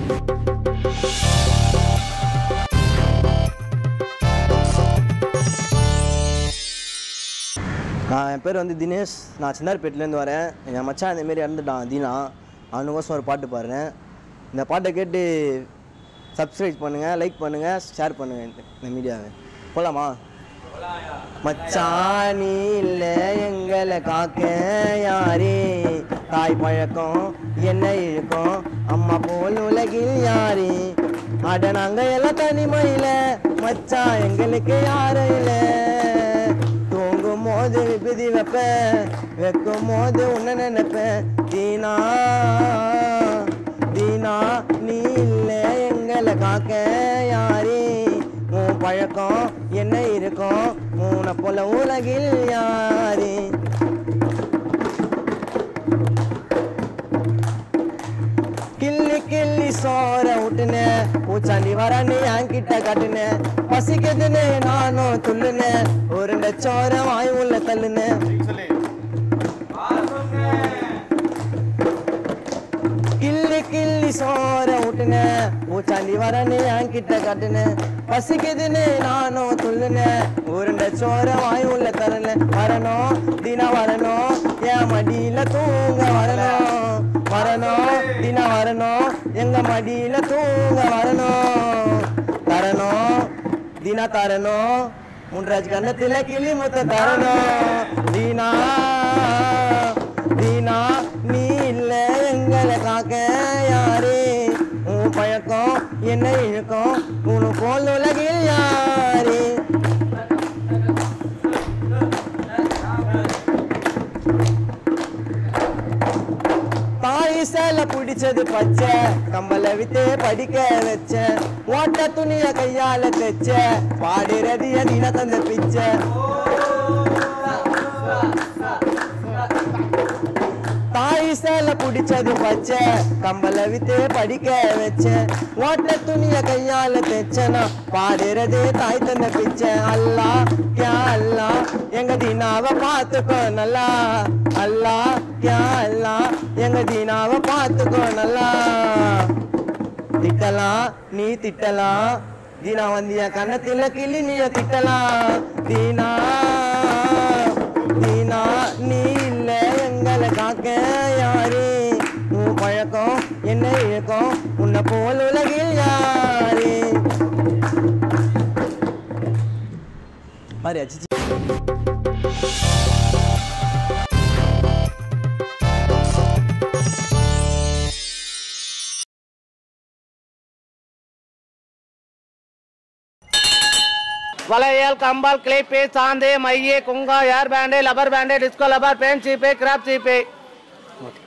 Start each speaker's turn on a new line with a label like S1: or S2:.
S1: நான் என் பேர் வந்து தினேஷ் நான் சின்னார்பேட்டிலேருந்து வரேன் என் மச்சான் இந்தமாரி இறந்துட்டான் தீனா அவனுக்கோசம் ஒரு பாட்டு பாடுறேன் இந்த பாட்டை கேட்டு சப்ஸ்கிரைப் பண்ணுங்கள் லைக் பண்ணுங்கள் ஷேர் பண்ணுங்கள் இந்த- இந்த மீடியாவை போகலாமா மச்சானி இல்லை எங்களை காக்க யாரே தாய் பழக்கம் என்ன இழுக்கும் அம்மா போல் உலகில் யாரு அட நாங்க எல்லாம் தனிமையில மச்சான் எங்களுக்கு யாரும் இல்லை தூங்கும் போது விபதி வைப்பேன் வைக்கும் போது உன்னை நினைப்பேன் தீனா தீனா நீ இல்லை எங்களை காக்க யாரே உன் பழக்கம் என்ன இருக்கும் உன்னை போல உலகில் யாரு கிள்ளி கிள்ளி சோற விட்டுன பூச்சாண்டி வரான்னு என்கிட்ட காட்டுன பசிக்குதுன்னு நானும் துள்ளுனேன் உருண்ட சோற வாய் உள்ள தள்ளுனேன் கிள்ளி கிள்ளி சோற விட்டுன பூச்சாண்டி வரனே என்கிட்ட காட்டுன பசிக்குதுன்னு நானும் துள்ளுன உருண்ட சோற வாய் உள்ள தரல வரணும் தினம் வரணும் என் மடியில தூங்க வரணும் வரணும் தினம் வரணும் எங்க மடியில தூங்க வரணும் தரணும் தினா தரணும் முன்ராஜ் கண்ணத்துல கிளி முத்த தரணும் தீனா தீனா நீ இல்ல எங்களை காக்க யாரு உன் பழக்கம் என்ன இழுக்கும் உன் போல் உலகில் யாரு தாய் சேல பிடிச்சது பச்சை கம்பல வித்து படிக்க வச்ச ஓட்ட துணிய கையால தைச்ச பாடுறதிய தின தந்த பிச்சை தாய் சேல பிடிச்சது பச்சை கம்பல வித்து படிக்க வச்ச ஓட்ட துணிய கையால தைச்சனா பாடுறது தாய் தந்த பிச்சை அல்லா கியா அல்லா எங்க தீனாவை பார்த்துக்கோ நல்லா அல்லா கியா அல்லா எங்க தீனாவை பார்த்துக்கோ நல்லா திட்டலாம் நீ திட்டலாம் தீனா வந்திய கண்ணத்துல கிளி நீய திட்டலாம் தீனா தீனா நீ இல்ல எங்களை காக்க யாரு உன் பழக்கம் என்ன இழக்கம் உன்னை போல் உலகில் யாரு மாதிரி அச்சிச்சி
S2: வளையல் கம்பால் கிளிப்பு சாந்து மைய குங்கா hair band rubber band disco rubber band சீப்பு கிராப் சீப்பு